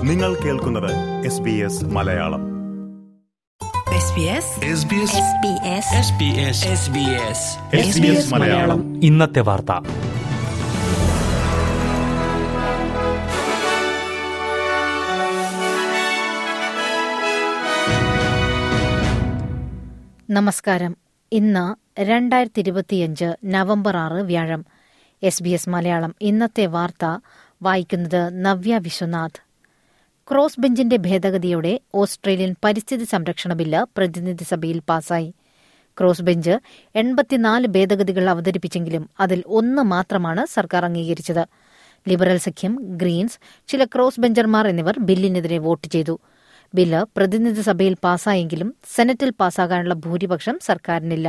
നിങ്ങൾ കേൾക്കുന്നത് S B S Malayalam SBS Malayalam ഇന്നത്തെ വാർത്ത നമസ്കാരം ഇന്ന് രണ്ടായിരത്തി ഇരുപത്തിയഞ്ച് നവംബർ ആറ് വ്യാഴം എസ് ബി എസ് മലയാളം ഇന്നത്തെ വാർത്ത വായിക്കുന്നത് നവ്യ വിശ്വനാഥ് ക്രോസ് ബെഞ്ചിന്റെ ഭേദഗതിയോടെ ഓസ്ട്രേലിയൻ പരിസ്ഥിതി സംരക്ഷണ ബില്ല് പ്രതിനിധി സഭയിൽ പാസായി ക്രോസ് ബെഞ്ച് എൺപത്തിനാല് ഭേദഗതികൾ അവതരിപ്പിച്ചെങ്കിലും അതിൽ ഒന്ന് മാത്രമാണ് സർക്കാർ അംഗീകരിച്ചത് ലിബറൽ സഖ്യം ഗ്രീൻസ് ചില ക്രോസ് ബെഞ്ചർമാർ എന്നിവർ ബില്ലിനെതിരെ വോട്ട് ചെയ്തു ബില്ല് പ്രതിനിധി സഭയിൽ പാസായെങ്കിലും സെനറ്റിൽ പാസ്സാകാനുള്ള ഭൂരിപക്ഷം സർക്കാരിനില്ല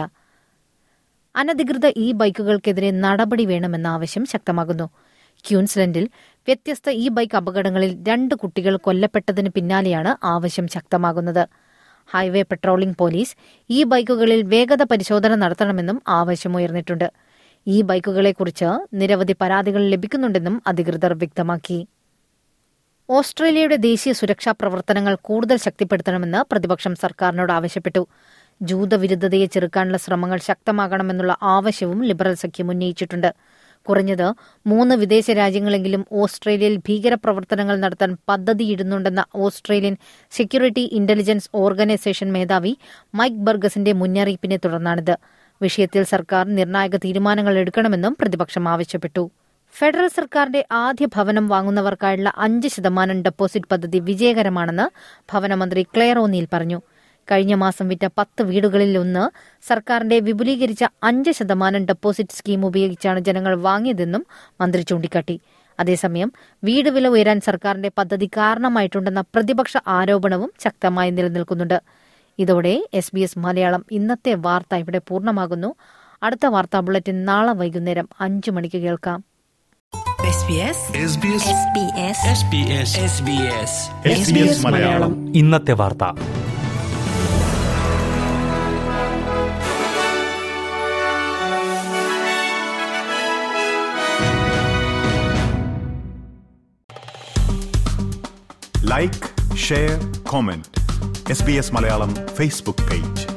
അനധികൃത ഇ ബൈക്കുകൾക്കെതിരെ നടപടി വേണമെന്ന ആവശ്യം ശക്തമാകുന്നു ക്യൂൻസ്ലൻഡിൽ വ്യത്യസ്ത ഇ ബൈക്ക് അപകടങ്ങളിൽ രണ്ട് കുട്ടികൾ കൊല്ലപ്പെട്ടതിന് പിന്നാലെയാണ് ആവശ്യം ശക്തമാകുന്നത് ഹൈവേ പെട്രോളിംഗ് പോലീസ് ഈ ബൈക്കുകളിൽ വേഗത പരിശോധന നടത്തണമെന്നും ആവശ്യമുയർന്നിട്ടുണ്ട് ഈ ബൈക്കുകളെക്കുറിച്ച് നിരവധി പരാതികൾ ലഭിക്കുന്നുണ്ടെന്നും അധികൃതർ വ്യക്തമാക്കി ഓസ്ട്രേലിയയുടെ ദേശീയ സുരക്ഷാ പ്രവർത്തനങ്ങൾ കൂടുതൽ ശക്തിപ്പെടുത്തണമെന്ന് പ്രതിപക്ഷം സർക്കാരിനോട് ആവശ്യപ്പെട്ടു ജൂതവിരുദ്ധതയെ ചെറുക്കാനുള്ള ശ്രമങ്ങൾ ശക്തമാകണമെന്നുള്ള ആവശ്യവും ലിബറൽ സഖ്യം ഉന്നയിച്ചിട്ടുണ്ട് കുറഞ്ഞത് മൂന്ന് വിദേശ രാജ്യങ്ങളെങ്കിലും ഓസ്ട്രേലിയയിൽ ഭീകരപ്രവർത്തനങ്ങൾ നടത്താൻ പദ്ധതിയിടുന്നുണ്ടെന്ന Australian security intelligence organisation Mike മൈക്ക് ബർഗസിന്റെ മുന്നറിയിപ്പിനെ തുടർന്നാണിത് വിഷയത്തിൽ സർക്കാർ നിർണായക തീരുമാനങ്ങൾ എടുക്കണമെന്നും പ്രതിപക്ഷം ആവശ്യപ്പെട്ടു ഫെഡറൽ സർക്കാരിന്റെ ആദ്യ ഭവനം വാങ്ങുന്നവർക്കായുള്ള അഞ്ച് ശതമാനം ഡെപ്പോസിറ്റ് പദ്ധതി വിജയകരമാണെന്ന് ഭവനമന്ത്രി ക്ലെയർ ഓനീൽ പറഞ്ഞു കഴിഞ്ഞ മാസം വിറ്റ പത്ത് വീടുകളിൽ ഒന്ന് സർക്കാരിന്റെ വിപുലീകരിച്ച അഞ്ച് ശതമാനം ഡെപ്പോസിറ്റ് സ്കീം ഉപയോഗിച്ചാണ് ജനങ്ങൾ വാങ്ങിയതെന്നും മന്ത്രി ചൂണ്ടിക്കാട്ടി അതേസമയം വീട് വില ഉയരാൻ സർക്കാരിന്റെ പദ്ധതി കാരണമായിട്ടുണ്ടെന്ന പ്രതിപക്ഷ ആരോപണവും ശക്തമായി നിലനിൽക്കുന്നുണ്ട് ഇതോടെ എസ് ബി എസ് മലയാളം ഇന്നത്തെ വാർത്ത ഇവിടെ പൂർണ്ണമാകുന്നു അടുത്ത വാർത്താ ബുള്ളറ്റിൻ നാളെ വൈകുന്നേരം അഞ്ചു മണിക്ക് കേൾക്കാം SBS മലയാളം ഇന്നത്തെ വാർത്ത like share comment S B S Malayalam Facebook page